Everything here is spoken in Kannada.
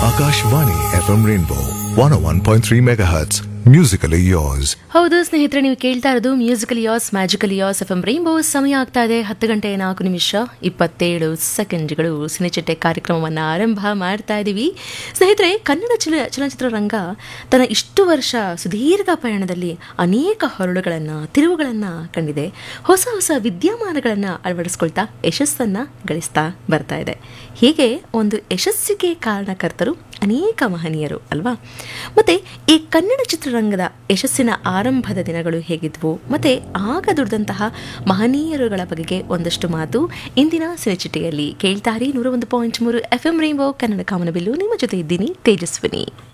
Akashvani FM Rainbow 101.3 MHz. Musically yours. ಹೌದು ಸ್ನೇಹಿತರೆ ನೀವು ಕೇಳ್ತಾ ಇರೋದು ಮ್ಯೂಸಿಕಲ್ ಯಾಸ್ ಮ್ಯಾಜಿಕಲ್ ಯಾಸ್ ಎಫ್ ಎಂ ರೈನ್ಬೋ ಸಮಯ ಆಗ್ತಾ ಇದೆ ಹತ್ತು ಗಂಟೆ ನಾಲ್ಕು ನಿಮಿಷ ಇಪ್ಪತ್ತೇಳು ಸೆಕೆಂಡ್ಗಳು ಸಿನಿಚಿಟ್ಟೆ ಕಾರ್ಯಕ್ರಮವನ್ನು ಆರಂಭ ಮಾಡ್ತಾ ಇದ್ದೀವಿ ಸ್ನೇಹಿತರೆ ಕನ್ನಡ ಚಲ ಚಲನಚಿತ್ರರಂಗ ತನ್ನ ಇಷ್ಟು ವರ್ಷ ಸುದೀರ್ಘ ಪಯಣದಲ್ಲಿ ಅನೇಕ ಹೊರಳುಗಳನ್ನು ತಿರುವುಗಳನ್ನು ಕಂಡಿದೆ ಹೊಸ ಹೊಸ ವಿದ್ಯಮಾನಗಳನ್ನು ಅಳವಡಿಸ್ಕೊಳ್ತಾ ಯಶಸ್ಸನ್ನು ಗಳಿಸ್ತಾ ಬರ್ತಾ ಇದೆ ಹೀಗೆ ಒಂದು ಯಶಸ್ಸಿಗೆ ಕಾರಣಕರ್ತರು ಅನೇಕ ಮಹನೀಯರು ಅಲ್ವಾ ಮತ್ತೆ ಈ ಕನ್ನಡ ಚಿತ್ರರಂಗದ ಯಶಸ್ಸಿನ ಆರಂಭದ ದಿನಗಳು ಹೇಗಿದ್ವು ಮತ್ತೆ ಆಗ ದುಡಿದಂತಹ ಮಹನೀಯರುಗಳ ಬಗೆಗೆ ಒಂದಷ್ಟು ಮಾತು ಇಂದಿನ ಸಿನಿಚಿಟಿಯಲ್ಲಿ ಕೇಳ್ತಾರಿ ನೂರ ಒಂದು ಪಾಯಿಂಟ್ ಮೂರು ಎಫ್ ಎಂ ರೈನ್ಬೋ ಕನ್ನಡ ಕಾಮನಬಿಲ್ಲು ನಿಮ್ಮ ಜೊತೆ ಇದ್ದೀನಿ ತೇಜಸ್ವಿನಿ